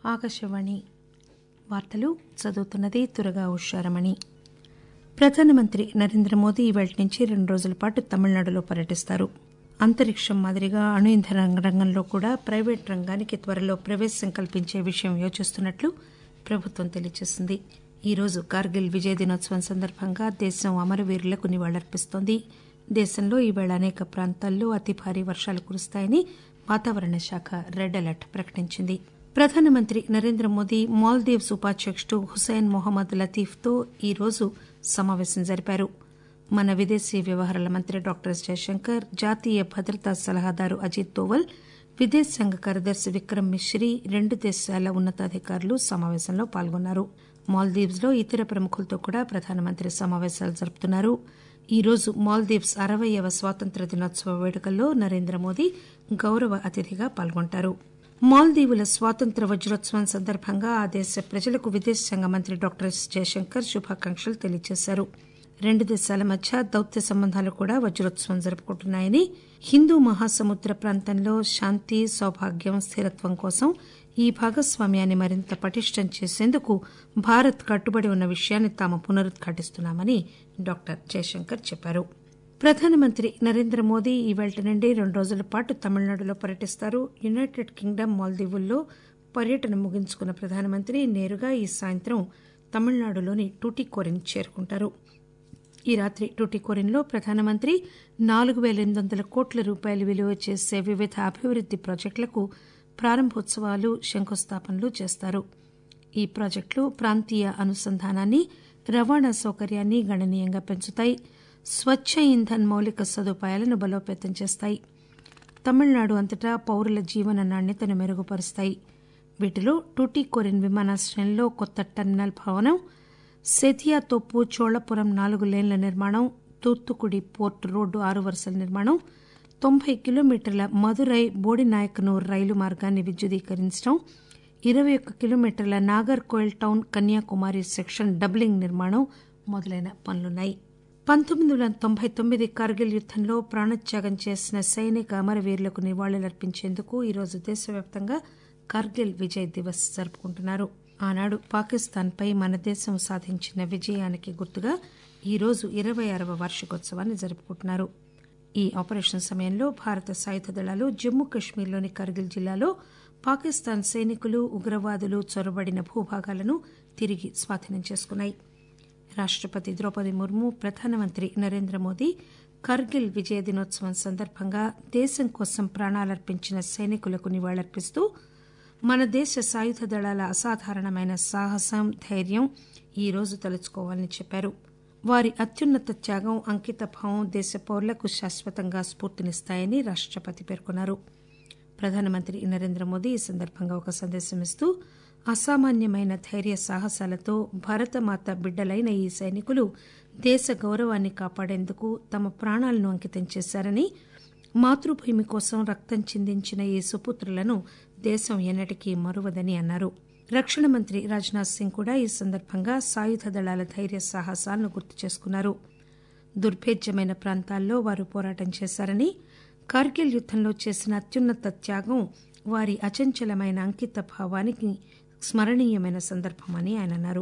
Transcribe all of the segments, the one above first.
ఆకాశవాణి వార్తలు చదువుతున్నది తురగా ఉషారమణి ప్రధానమంత్రి నరేంద్ర మోదీ ఇవాళ నుంచి రెండు రోజుల పాటు తమిళనాడులో పర్యటిస్తారు అంతరిక్షం మాదిరిగా అణు ఇంధన రంగంలో కూడా ప్రైవేటు రంగానికి త్వరలో ప్రవేశం కల్పించే విషయం యోచిస్తున్నట్లు ప్రభుత్వం తెలియజేసింది ఈ రోజు కార్గిల్ విజయ్ దినోత్సవం సందర్భంగా దేశం అమరవీరులకు నివాళులర్పిస్తోంది దేశంలో ఈవేళ అనేక ప్రాంతాల్లో అతి భారీ వర్షాలు కురుస్తాయని వాతావరణ శాఖ రెడ్ అలర్ట్ ప్రకటించింది ప్రధానమంత్రి నరేంద్ర మోదీ మాల్దీవ్స్ ఉపాధ్యకుడు హుసైన్ మొహమ్మద్ లతీఫ్ తో ఈ రోజు సమావేశం జరిపారు మన విదేశీ వ్యవహారాల మంత్రి డాక్టర్ ఎస్ జయశంకర్ జాతీయ భద్రతా సలహాదారు అజిత్ దోవల్ విదేశాంగ కార్యదర్శి విక్రమ్ మిశ్రీ రెండు దేశాల ఉన్నతాధికారులు సమావేశంలో పాల్గొన్నారు మాల్దీవ్స్ లో ఇతర ప్రముఖులతో కూడా ప్రధానమంత్రి సమావేశాలు జరుపుతున్నారు ఈ రోజు మాల్దీవ్స్ అరవయ్యవ స్వాతంత్ర దినోత్సవ వేడుకల్లో నరేంద్ర మోదీ గౌరవ అతిథిగా పాల్గొంటారు మాల్దీవుల స్వాతంత్ర వజ్రోత్సవం సందర్భంగా ఆ దేశ ప్రజలకు విదేశాంగ మంత్రి డాక్టర్ ఎస్ జయశంకర్ శుభాకాంక్షలు తెలియజేశారు రెండు దేశాల మధ్య దౌత్య సంబంధాలు కూడా వజ్రోత్సవం జరుపుకుంటున్నాయని హిందూ మహాసముద్ర ప్రాంతంలో శాంతి సౌభాగ్యం స్థిరత్వం కోసం ఈ భాగస్వామ్యాన్ని మరింత పటిష్టం చేసేందుకు భారత్ కట్టుబడి ఉన్న విషయాన్ని తాము పునరుద్ఘాటిస్తున్నామని డాక్టర్ జయశంకర్ చెప్పారు ప్రధానమంత్రి నరేంద్ర మోదీ ఈవేళ నుండి రెండు రోజుల పాటు తమిళనాడులో పర్యటిస్తారు యునైటెడ్ కింగ్డమ్ మాల్దీవుల్లో పర్యటన ముగించుకున్న ప్రధానమంత్రి నేరుగా ఈ సాయంత్రం తమిళనాడులోని టూటికోరిన్ చేరుకుంటారు ఈ రాత్రి టూటికోరిన్లో ప్రధానమంత్రి నాలుగు పేల ఎనిమిది వందల కోట్ల రూపాయలు విలువ చేసే వివిధ అభివృద్ది ప్రాజెక్టులకు ప్రారంభోత్సవాలు శంకుస్థాపనలు చేస్తారు ఈ ప్రాజెక్టులు ప్రాంతీయ అనుసంధానాన్ని రవాణా సౌకర్యాన్ని గణనీయంగా పెంచుతాయి స్వచ్చ ఇంధన్ మౌలిక సదుపాయాలను బలోపేతం చేస్తాయి తమిళనాడు అంతటా పౌరుల జీవన నాణ్యతను మెరుగుపరుస్తాయి వీటిలో టూటికోరిన్ విమానాశ్రయంలో కొత్త టెర్మినల్ భవనం సెథియా తోపు చోళపురం నాలుగు లేన్ల నిర్మాణం తూత్తుకుడి పోర్టు రోడ్డు ఆరు వరుసల నిర్మాణం తొంభై కిలోమీటర్ల మదురై బోడినాయకనూర్ రైలు మార్గాన్ని విద్యుదీకరించడం ఇరవై ఒక్క కిలోమీటర్ల Nagercoil town Kanyakumari section doubling నిర్మాణం మొదలైన పనులున్నాయి పంతొమ్మిది వందల తొంభై తొమ్మిది కార్గిల్ యుద్దంలో ప్రాణత్యాగం చేసిన సైనిక అమరవీరులకు నివాళులర్పించేందుకు ఈరోజు దేశవ్యాప్తంగా కార్గిల్ విజయ్ దివస్ జరుపుకుంటున్నారు ఆనాడు పాకిస్తాన్పై మన దేశం సాధించిన విజయానికి గుర్తుగా ఈరోజు ఇరవై ఆరవ వార్షికోత్సవాన్ని జరుపుకుంటున్నారు ఈ ఆపరేషన్ సమయంలో భారత సాయుధ దళాలు జమ్మూ కశ్మీర్లోని కార్గిల్ జిల్లాలో పాకిస్తాన్ సైనికులు ఉగ్రవాదులు చొరబడిన భూభాగాలను తిరిగి స్వాధీనం చేసుకున్నాయి రాష్టపతి ద్రౌపది ముర్ము ప్రధానమంత్రి నరేంద్ర మోదీ కార్గిల్ విజయ దినోత్సవం సందర్భంగా దేశం కోసం ప్రాణాలర్పించిన సైనికులకు నివాళులర్పిస్తూ మన దేశ సాయుధ దళాల అసాధారణమైన సాహసం ధైర్యం ఈ రోజు తలుచుకోవాలని చెప్పారు వారి అత్యున్నత త్యాగం అంకితభావం దేశ పౌరులకు శాశ్వతంగా స్ఫూర్తినిస్తాయని రాష్టపతి పేర్కొన్నారు ప్రధానమంత్రి నరేంద్ర మోదీ ఈ సందర్భంగా ఒక సందేశం ఇస్తూ అసామాన్యమైన ధైర్య సాహసాలతో భరతమాత బిడ్డలైన ఈ సైనికులు దేశ గౌరవాన్ని కాపాడేందుకు తమ ప్రాణాలను అంకితం చేశారని మాతృభూమి కోసం రక్తం చిందించిన ఈ సుపుత్రులను దేశం ఎన్నటికీ మరువదని అన్నారు రక్షణ మంత్రి రాజ్నాథ్ సింగ్ కూడా ఈ సందర్భంగా సాయుధ దళాల ధైర్య సాహసాలను గుర్తు చేసుకున్నారు దుర్భేద్యమైన ప్రాంతాల్లో వారు పోరాటం చేశారని కార్గిల్ యుద్దంలో చేసిన అత్యున్నత త్యాగం వారి అచంచలమైన అంకిత భావానికి స్మరణీయమైన సందర్భమని ఆయన అన్నారు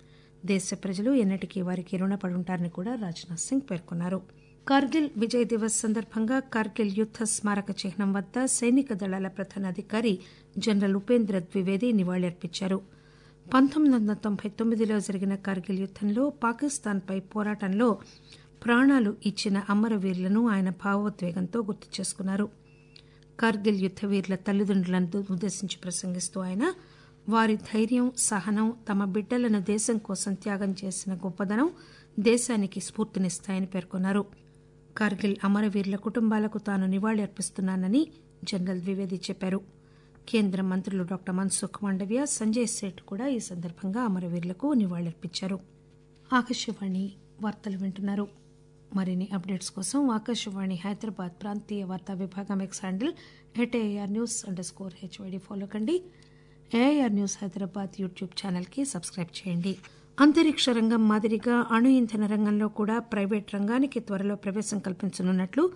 దేశ ప్రజలు ఎన్నటికీ వారికి రుణపడి ఉంటారని కూడా రాజ్నాథ్ సింగ్ పేర్కొన్నారు కార్గిల్ విజయ్ దివస్ సందర్భంగా కార్గిల్ యుద్ద స్మారక చిహ్నం వద్ద సైనిక దళాల ప్రధానాధికారి జనరల్ ఉపేంద్ర ద్వివేది నివాళులర్పించారు పంతొమ్మిది వందల తొంభై తొమ్మిదిలో జరిగిన కార్గిల్ యుద్దంలో పాకిస్తాన్పై పోరాటంలో ప్రాణాలు ఇచ్చిన అమరవీరులను ఆయన భావోద్వేగంతో గుర్తు చేసుకున్నారు కార్గిల్ యుద్ద వీరుల తల్లిదండ్రులను ఉద్దేశించి ప్రసంగిస్తూ ఆయన వారి ధైర్యం సహనం తమ బిడ్డలను దేశం కోసం త్యాగం చేసిన గొప్పదనం దేశానికి స్ఫూర్తినిస్తాయని పేర్కొన్నారు కార్గిల్ అమరవీరుల కుటుంబాలకు తాను నివాళి అర్పిస్తున్నానని జనరల్ ద్వివేది చెప్పారు కేంద్ర మంత్రులు డాక్టర్ మన్సుఖ్ మాండవ్య సంజయ్ సేఠ్ కూడా ఈ సందర్భంగా అమరవీరులకు నివాళులర్పించారు ఆకాశవాణి వార్తలు వింటున్నారు మరిన్ని అప్డేట్స్ కోసం ఆకాశవాణి హైదరాబాద్ ప్రాంతీయ వార్తా విభాగం X handle at AR news under score HYD follow కండి ఏఐఆర్ న్యూస్ హైదరాబాద్ యూట్యూబ్ ఛానల్కి సబ్స్క్రైబ్ చేయండి అంతరిక్ష రంగం మాదిరిగా అణు ఇంధన రంగంలో కూడా ప్రైవేట్ రంగానికి త్వరలో ప్రవేశం కల్పించనున్నట్లు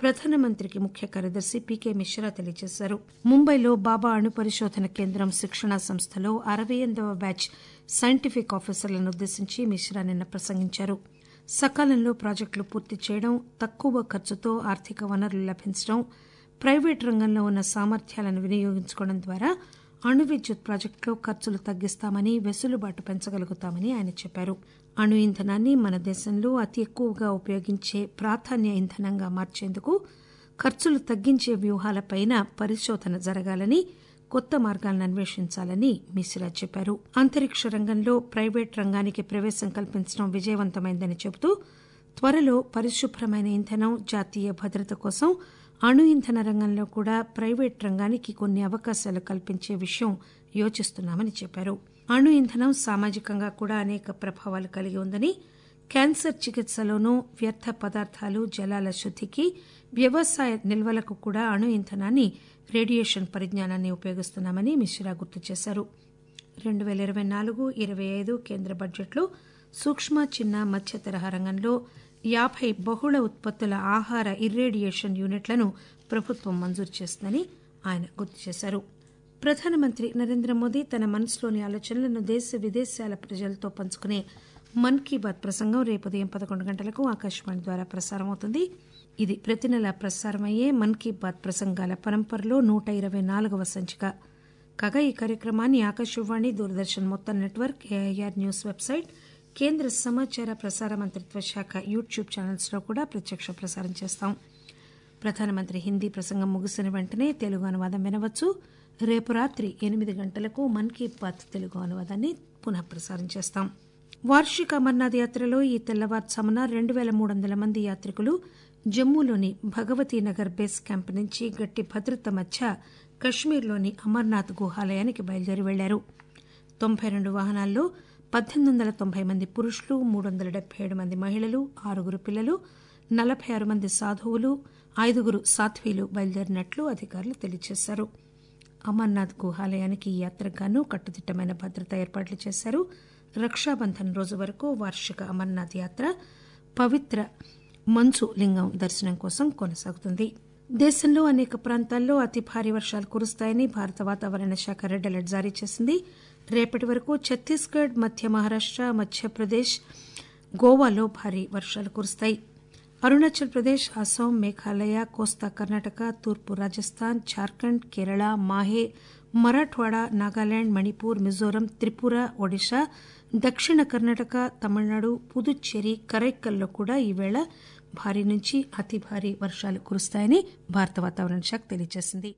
ప్రధానమంత్రికి ముఖ్య కార్యదర్శి పీకే మిశ్రా తెలియజేశారు ముంబైలో బాబా అణు పరిశోధన కేంద్రం శిక్షణా సంస్థలో అరవై ఎనిమిదవ బ్యాచ్ సైంటిఫిక్ ఆఫీసర్లను ఉద్దేశించి మిశ్రా నిన్న ప్రసంగించారు సకాలంలో ప్రాజెక్టులు పూర్తి చేయడం తక్కువ ఖర్చుతో ఆర్థిక వనరులు లభించడం ప్రైవేటు రంగంలో ఉన్న సామర్థ్యాలను వినియోగించుకోవడం ద్వారా అణు విద్యుత్ ప్రాజెక్టులో ఖర్చులు తగ్గిస్తామని వెసులుబాటు పెంచగలుగుతామని ఆయన చెప్పారు అణు ఇంధనాన్ని మన దేశంలో అతి ఎక్కువగా ఉపయోగించే ప్రాధాన్య ఇంధనంగా మార్చేందుకు ఖర్చులు తగ్గించే వ్యూహాలపైన పరిశోధన జరగాలని కొత్త మార్గాలను అన్వేషించాలని మిశ్రా చెప్పారు అంతరిక్ష రంగంలో ప్రైవేట్ రంగానికి ప్రవేశం కల్పించడం విజయవంతమైందని చెబుతూ త్వరలో పరిశుభ్రమైన ఇంధనం జాతీయ భద్రత కోసం అణు ఇంధన రంగంలో కూడా ప్రైవేట్ రంగానికి కొన్ని అవకాశాలు కల్పించే విషయం యోచిస్తున్నామని చెప్పారు అణు ఇంధనం సామాజికంగా కూడా అనేక ప్రభావాలు కలిగి ఉందని క్యాన్సర్ చికిత్సలోనూ వ్యర్థ పదార్థాలు జలాల శుద్దికి వ్యవసాయ నిల్వలకు కూడా అణు ఇంధనాన్ని రేడియేషన్ పరిజ్ఞానాన్ని ఉపయోగిస్తున్నామని మిశ్రా గుర్తు చేశారు రెండు పేల ఇరవై నాలుగు ఇరవై ఐదు కేంద్ర బడ్జెట్లో సూక్ష్మ చిన్న మధ్య తరహా రంగంలో యాబై బహుళ ఉత్పత్తుల ఆహార ఇర్రేడియేషన్ యూనిట్లను ప్రభుత్వం మంజూరు చేస్తుందని ఆయన గుర్తు చేశారు ప్రధానమంత్రి నరేంద్ర మోదీ తన మనసులోని ఆలోచనలను దేశ విదేశాల ప్రజలతో పంచుకునే మన్ కీ బాత్ ప్రసంగం రేపు ఉదయం పదకొండు గంటలకు ఆకాశవాణి ద్వారా ప్రసారమవుతుంది ఇది ప్రతి నెల ప్రసారమయ్యే మన్ కీ బాత్ ప్రసంగాల పరంపరలో నూట ఇరవై నాలుగవ సంచిక కాగా ఈ కార్యక్రమాన్ని ఆకాశవాణి దూరదర్శన్ మొత్తం నెట్వర్క్ ఏఐఆర్ న్యూస్ వెబ్సైట్ కేంద్ర సమాచార ప్రసార మంత్రిత్వ శాఖ యూట్యూబ్ ఛానల్స్ లో కూడా ప్రత్యక్ష ప్రసారం చేస్తాం ప్రధానమంత్రి హిందీ ప్రసంగం ముగిసిన వెంటనే తెలుగు అనువాదం వినవచ్చు రేపు రాత్రి ఎనిమిది గంటలకు మన్ కీ బాత్ తెలుగు అనువాదాన్ని పునః ప్రసారం చేస్తాం వార్షిక అమర్నాథ్ యాత్రలో ఈ తెల్లవారుజామున రెండు పేల మూడు వందల మంది యాత్రికులు జమ్మూలోని భగవతీ నగర్ బేస్ క్యాంప్ నుంచి గట్టి భద్రత మధ్య కశ్మీర్లోని అమర్నాథ్ గుహాలయానికి బయలుదేరి వెళ్లారు తొంభై రెండు వాహనాల్లో పద్దెనిమిది వందల తొంభై మంది పురుషులు మూడు వందల డెబ్బై ఏడు మంది మహిళలు ఆరుగురు పిల్లలు నలభై ఆరు మంది సాధువులు ఐదుగురు సాధ్వీలు బయలుదేరినట్లు అధికారులు తెలియజేశారు అమర్నాథ్ గుహాలయానికి ఈ యాత్రగాను కట్టుదిట్టమైన భద్రతా ఏర్పాట్లు చేశారు రక్షాబంధన్ రోజు వరకు వార్షిక అమర్నాథ్ యాత్ర పవిత్ర మంచు లింగం దర్శనం కోసం కొనసాగుతుంది దేశంలో అనేక ప్రాంతాల్లో అతి భారీ వర్షాలు కురుస్తాయని భారత వాతావరణ శాఖ రెడ్ అలర్ట్ జారీ చేసింది రేపటి వరకు ఛత్తీస్గఢ్ మధ్య మహారాష్ట మధ్యప్రదేశ్ గోవాలో భారీ వర్షాలు కురుస్తాయి అరుణాచల్ ప్రదేశ్ అస్సాం మేఘాలయ కోస్తా కర్ణాటక తూర్పు రాజస్థాన్ జార్ఖండ్ కేరళ మాహే మరాఠ్వాడా నాగాలాండ్ మణిపూర్ మిజోరం త్రిపుర ఒడిశా దక్షిణ కర్ణాటక తమిళనాడు పుదుచ్చేరి కరైక్కల్లో కూడా ఈవేళ భారీ నుంచి అతి భారీ వర్షాలు కురుస్తాయని భారత వాతావరణ శాఖ తెలియజేసింది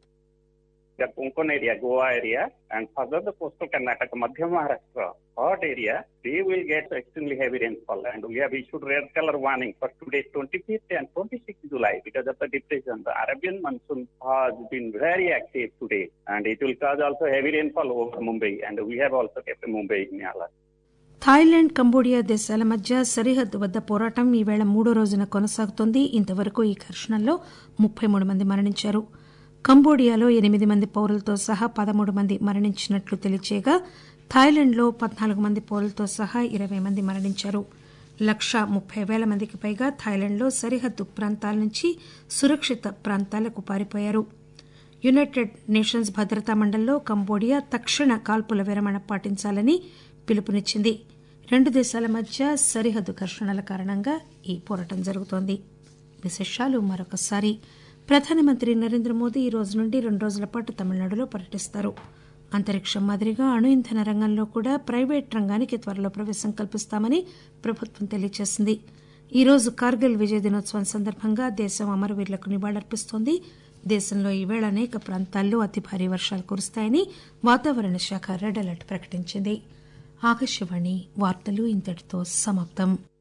the Konkan area, Goa area, and further the coastal Karnataka, Madhya Maharashtra, hot area, they will get extremely heavy rainfall. And we have issued red color warning for today, 25th and 26th July, because of the depression. The Arabian monsoon has been very active today, and it will cause also heavy rainfall over Mumbai. And we have also kept Mumbai in alert. Thailand Cambodia దేశాల మధ్య సరిహద్దు వద్ద పోరాటం ఈవేళ మూడో రోజున కొనసాగుతోంది ఇంతవరకు ఈ ఘర్షణల్లో ముప్పై మూడు మంది మరణించారు కంబోడియాలో ఎనిమిది మంది పౌరులతో సహా పదమూడు మంది మరణించినట్లు తెలియచేయగా థాయిలాండ్లో పద్నాలుగు మంది పౌరులతో సహా ఇరవై మంది మరణించారు లక్షా ముప్పై పేల మందికి పైగా థాయిలాండ్లో సరిహద్దు ప్రాంతాల నుంచి సురక్షిత ప్రాంతాలకు పారిపోయారు యునైటెడ్ నేషన్స్ భద్రతా మండలిలో కంబోడియా తక్షణ కాల్పుల విరమణ పాటించాలని పిలుపునిచ్చింది రెండు దేశాల మధ్య సరిహద్దు ఘర్షణల కారణంగా ఈ పోరాటం జరుగుతోంది విశేషాలు మరొకసారి ప్రధానమంత్రి నరేంద్ర మోదీ ఈ రోజు నుండి రెండు రోజుల పాటు తమిళనాడులో పర్యటిస్తారు అంతరిక్షం మాదిరిగా అణు ఇంధన రంగంలో కూడా ప్రైవేట్ రంగానికి త్వరలో ప్రవేశం కల్పిస్తామని ప్రభుత్వం తెలియజేసింది ఈ రోజు కార్గిల్ విజయ దినోత్సవం సందర్భంగా దేశం అమరవీరులకు నివాళులర్పిస్తోంది దేశంలో ఈవేళ అనేక ప్రాంతాల్లో అతి భారీ వర్షాలు కురుస్తాయని వాతావరణ శాఖ రెడ్ అలర్ట్ ప్రకటించింది ఆకాశవాణి వార్తలు ఇంతటితో సమాప్తం